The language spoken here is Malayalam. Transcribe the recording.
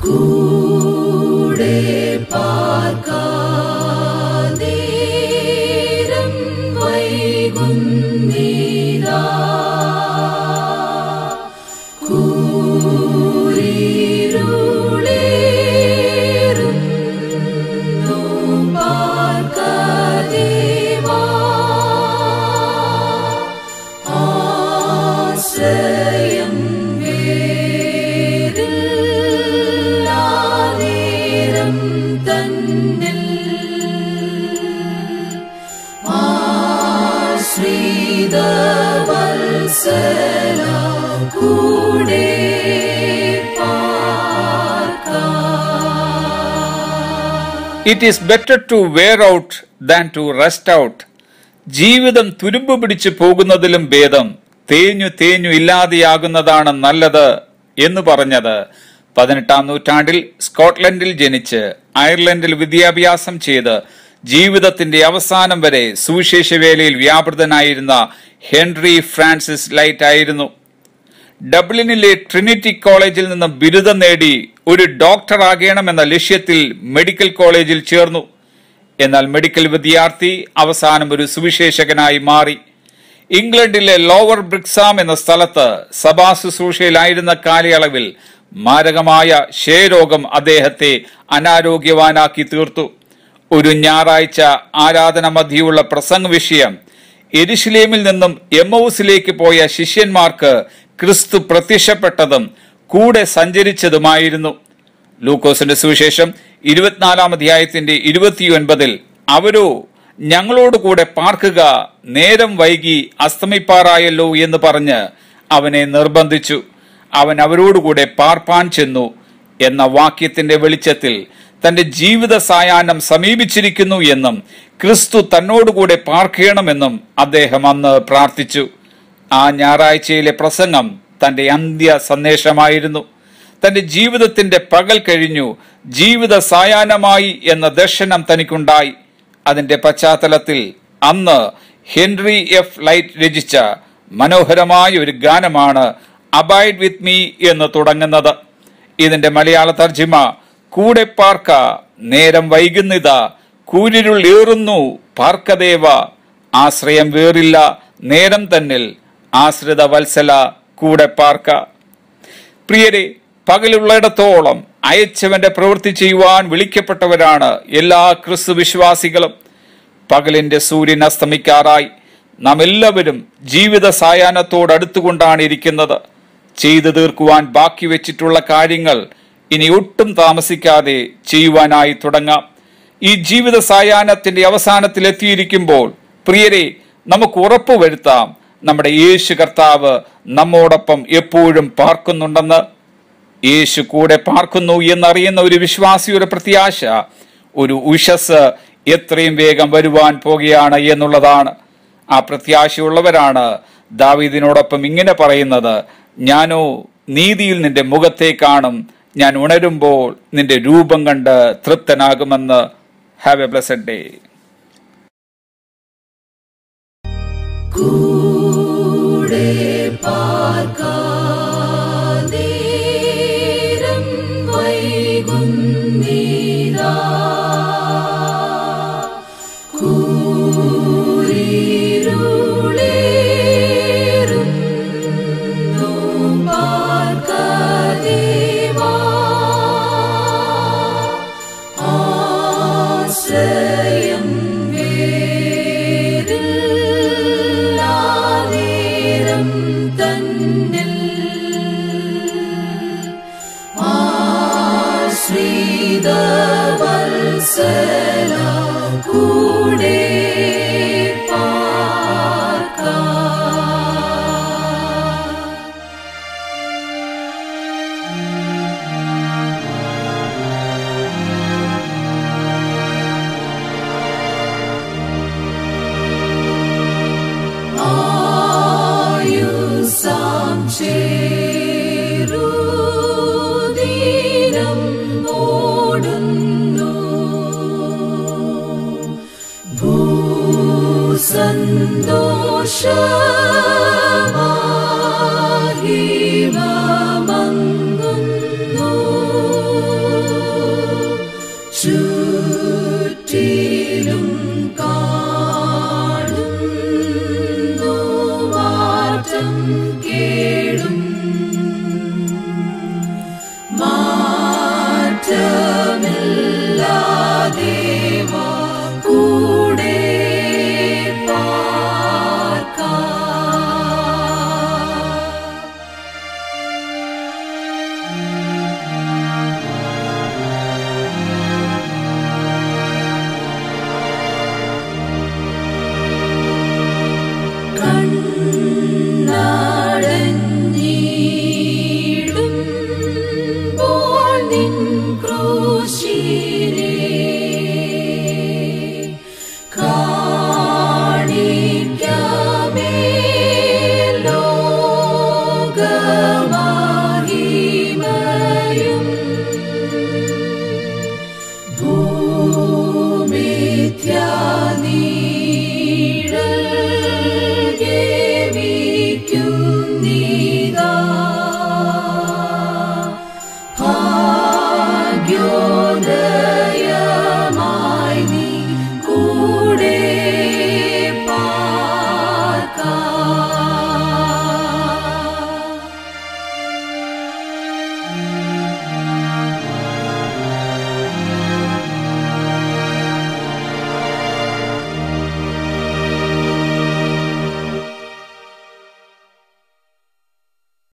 കൂടെ പാർക്കാതേരം വൈകുന്നീരാ കൂരിരുളേറുന്നു പാർക്കാദേവാ ആശ്രയം വേറില്ലാനേരം തന്നിൽ ആശ്രിത വത്സല കൂടെ പാർക്കാം it is better to wear out than to rest out ജീവിതം തുരുമ്പ് പിടിച്ചു പോകുന്നതിലും ഭേദം തേഞ്ഞു തേഞ്ഞു ഇല്ലാതെയാകുന്നതാണ് നല്ലത് എന്ന് പറഞ്ഞത് പതിനെട്ടാം നൂറ്റാണ്ടിൽ സ്കോട്ട്ലൻഡിൽ ജനിച്ച് അയർലൻഡിൽ വിദ്യാഭ്യാസം ചെയ്ത് ജീവിതത്തിന്റെ അവസാനം വരെ സുവിശേഷ വേലയിൽ വ്യാപൃതനായിരുന്ന ഹെൻറി ഫ്രാൻസിസ് ലൈറ്റ് ആയിരുന്നു ഡബ്ലിനിലെ ട്രിനിറ്റി കോളേജിൽ നിന്ന് ബിരുദം നേടി ഒരു ഡോക്ടർ ആകണമെന്ന ലക്ഷ്യത്തിൽ മെഡിക്കൽ കോളേജിൽ ചേർന്നു എന്നാൽ മെഡിക്കൽ വിദ്യാർത്ഥി അവസാനം ഒരു സുവിശേഷകനായി മാറി ഇംഗ്ലണ്ടിലെ ലോവർ ബ്രിക്സാം എന്ന സ്ഥലത്ത് സഭാ ശുശ്രൂഷയിലായിരുന്ന കാലയളവിൽ മാരകമായ ക്ഷയരോഗം അദ്ദേഹത്തെ അനാരോഗ്യവാനാക്കി തീർത്തു ഒരു ഞായറാഴ്ച ആരാധന മധ്യയുള്ള പ്രസംഗ വിഷയം എരിശിലേമിൽ നിന്നും എമ്മൌസിലേക്ക് പോയ ശിഷ്യന്മാർക്ക് ക്രിസ്തു പ്രത്യക്ഷപ്പെട്ടതും കൂടെ സഞ്ചരിച്ചതുമായിരുന്നു ലൂക്കോസിന്റെ സുവിശേഷം ഇരുപത്തിനാലാം അധ്യായത്തിന്റെ ഇരുപത്തിയൊൻപതിൽ അവരോ ഞങ്ങളോട് കൂടെ പാർക്കുക നേരം വൈകി അസ്തമിപ്പാറായല്ലോ എന്ന് പറഞ്ഞ് അവനെ നിർബന്ധിച്ചു അവൻ അവരോടുകൂടെ പാർപ്പാൻ ചെന്നു എന്ന വാക്യത്തിന്റെ വെളിച്ചത്തിൽ തന്റെ ജീവിത സായാഹ്നം സമീപിച്ചിരിക്കുന്നു എന്നും ക്രിസ്തു തന്നോടുകൂടെ പാർക്കണമെന്നും അദ്ദേഹം അന്ന് പ്രാർത്ഥിച്ചു ആ ഞായറാഴ്ചയിലെ പ്രസംഗം തന്റെ അന്ത്യ സന്ദേശമായിരുന്നു തന്റെ ജീവിതത്തിന്റെ പകൽ കഴിഞ്ഞു ജീവിത സായാഹ്നമായി എന്ന ദർശനം തനിക്കുണ്ടായി അതിന്റെ പശ്ചാത്തലത്തിൽ അന്ന് ഹെൻറി എഫ് ലൈറ്റ് രചിച്ച മനോഹരമായ ഒരു ഗാനമാണ് അബൈഡ് വിത്ത് മീ എന്ന് തുടങ്ങുന്നത് ഇതിന്റെ മലയാള തർജിമ കൂടെ പാർക്ക നേരം വൈകുന്നിതാ കൂരിരുൾ ഏറുന്നു പാർക്കദേവ ആശ്രയം വേറില്ല നേരം തന്നിൽ ആശ്രിത വത്സല കൂടെ പാർക്ക പ്രിയരെ പകലുള്ളിടത്തോളം അയച്ചവന്റെ പ്രവൃത്തി ചെയ്യുവാൻ വിളിക്കപ്പെട്ടവരാണ് എല്ലാ ക്രിസ്തു വിശ്വാസികളും പകലിന്റെ സൂര്യൻ അസ്തമിക്കാറായി നാം എല്ലാവരും ജീവിത സായാഹ്നത്തോട് അടുത്തുകൊണ്ടാണ് ഇരിക്കുന്നത് ചെയ്തു തീർക്കുവാൻ ബാക്കി വെച്ചിട്ടുള്ള കാര്യങ്ങൾ ഇനി ഒട്ടും താമസിക്കാതെ ചെയ്യുവാനായി തുടങ്ങാം ഈ ജീവിത സായാഹ്നത്തിന്റെ അവസാനത്തിൽ എത്തിയിരിക്കുമ്പോൾ പ്രിയരെ നമുക്ക് ഉറപ്പുവരുത്താം നമ്മുടെ യേശു കർത്താവ് നമ്മോടൊപ്പം എപ്പോഴും പാർക്കുന്നുണ്ടെന്ന് യേശു കൂടെ പാർക്കുന്നു എന്നറിയുന്ന ഒരു വിശ്വാസിയുടെ പ്രത്യാശ ഒരു ഉഷസ് എത്രയും വേഗം വരുവാൻ പോകുകയാണ് എന്നുള്ളതാണ് ആ പ്രത്യാശയുള്ളവരാണ് ദാവീദിനോടൊപ്പം ഇങ്ങനെ പറയുന്നത് ഞാനോ നീതിയിൽ നിന്റെ മുഖത്തെ കാണും ഞാൻ ഉണരുമ്പോൾ നിന്റെ രൂപം കണ്ട് തൃപ്തനാകുമെന്ന് ഹാവ് എ ബ്ലസഡ് ഡേ കൂടെ പാർക്കാതേരം വൈകുന്നീരാ കൂരിരുളേറുന്നു പാർക്കാദേവാ ആശ്രയം വേറില്ലാനേരം തന്നിൽ ആശ്രിത വത്സല കൂടെ പാർക്കാം ആയുസാം ചേരുദീനം ഓടുന്നു ഭൂസന്തോഷമാഹിമമങ്ങുന്നു സ്വന്തമാ